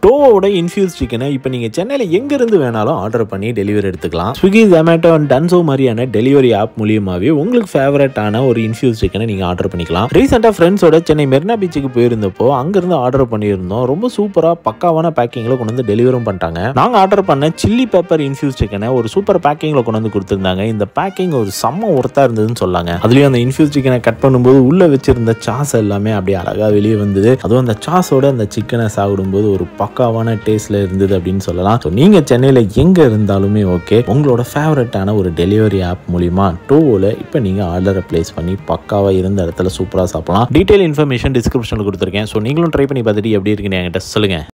டோவோட infuse சிக்கனை இப்போ நீங்கள் சென்னையில் எங்கேருந்து வேணாலும் ஆர்டர் பண்ணி டெலிவரி எடுத்துக்கலாம் ஸ்விக்கி ஜொமேட்டோ அண்ட் டன்சோ மாதிரியான டெலிவரி ஆப் மூலியமாகவே உங்களுக்கு ஃபேவரட்டான ஒரு இன்ஃபியூஸ் சிக்கனை நீங்கள் ஆர்டர் பண்ணிக்கலாம் ரீசெண்டாக ஃப்ரெண்ட்ஸோட சென்னை மெரினா பீச்சுக்கு போயிருந்தப்போ அங்கேருந்து ஆர்டர் பண்ணியிருந்தோம் ரொம்ப சூப்பராக பக்காவான பேக்கிங்கில் கொண்டு வந்து டெலிவரும் பண்ணிட்டாங்க நாங்கள் ஆர்டர் பண்ண சில்லி பெப்பர் இன்ஃபியூஸ் சிக்கனை ஒரு சூப்பர் பேக்கிங்கில் கொண்டு வந்து கொடுத்துருந்தாங்க இந்த பேக்கிங் ஒரு செம்ம ஒர்த்தாக இருந்ததுன்னு சொல்லாங்க அதுலேயும் அந்த இன்ஃபியூஸ் சிக்கனை கட் பண்ணும்போது உள்ளே வச்சிருந்த சாஸ் எல்லாமே அப்படியே அழகாக வெளியே வந்தது அதுவும் அந்த சாஸோட அந்த சிக்கனை சாப்பிடும்போது ஒரு பக்காவான டேஸ்ட்ல இருந்தது அப்படின்னு சொல்லலாம் ஸோ நீங்கள் சென்னையில் எங்கே இருந்தாலுமே ஓகே உங்களோட ஃபேவரட்டான ஒரு டெலிவரி ஆப் மூலிமா டோவோவில் இப்போ நீங்கள் ஆர்டரை ப்ளேஸ் பண்ணி பக்காவாக இருந்த இடத்துல சூப்பராக சாப்பிடலாம் டீட்டெயில் இன்ஃபர்மேஷன் டிஸ்கிரிப்ஷனில் கொடுத்துருக்கேன் ஸோ நீங்களும் ட்ரை பண்ணி பார்த்துட்டு எப்படி இருக்குன்னு என்கிட்ட சொல்லுங்கள்